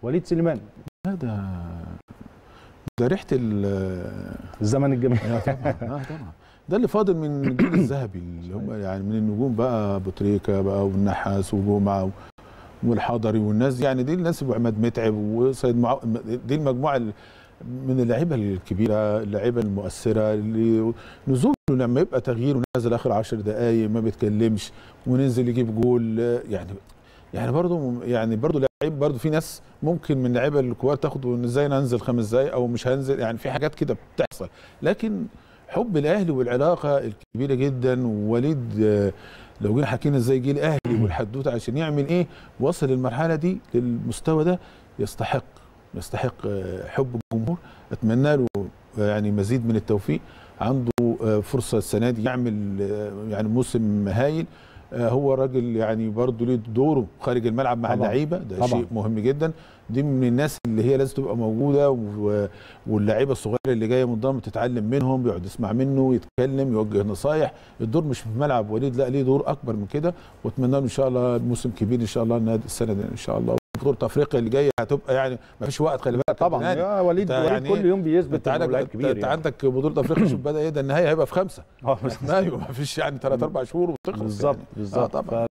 وليد سليمان لا ده ده ريحه ال- الزمن الجميل اه طبعا اه طبعا ده اللي فاضل من الجيل الذهبي اللي هم يعني من النجوم بقى ابو تريكه بقى والنحاس وجمعه والحضري والناس دي يعني دي الناس وعماد متعب وسيد معو... دي المجموعه ال- من اللعيبه الكبيره اللعيبه المؤثره اللي نزوله لما يبقى تغيير ونازل اخر 10 دقائق ما بيتكلمش وننزل يجيب جول آه، يعني يعني برضه يعني برضه لعيب برضه في ناس ممكن من اللعيبه الكبار تاخد إن ازاي انا انزل خمس دقايق او مش هنزل يعني في حاجات كده بتحصل لكن حب الاهلي والعلاقه الكبيره جدا ووليد آه، لو جينا حكينا ازاي جه الاهلي والحدوته عشان يعمل ايه وصل المرحله دي للمستوى ده يستحق يستحق آه، حب الجمهور اتمنى له آه، يعني مزيد من التوفيق عنده آه، فرصه السنه دي يعمل آه، يعني موسم هايل آه، هو راجل يعني برضه ليه دوره خارج الملعب مع طبعاً. اللعيبه ده طبعاً. شيء مهم جدا دي من الناس اللي هي لازم تبقى موجوده و- واللعيبه الصغيره اللي جايه منضم تتعلم منهم يقعد يسمع منه يتكلم يوجه نصايح الدور مش في ملعب وليد لا ليه دور اكبر من كده واتمنى له ان شاء الله موسم كبير ان شاء الله النادي السنه دي ان شاء الله بطوله افريقيا اللي جايه هتبقى يعني ما فيش وقت خلي بالك طبعا كابتن هاني. يا وليد أنت وليد يعني كل إيه؟ يوم بيثبت انت انه عندك لعيب انت, كبير انت يعني. عندك بطوله افريقيا شوف بدا ايه ده النهائي هيبقى في خمسه اه مايو ما فيش يعني ثلاث اربع شهور وتخلص بالظبط يعني. بالظبط آه طبعا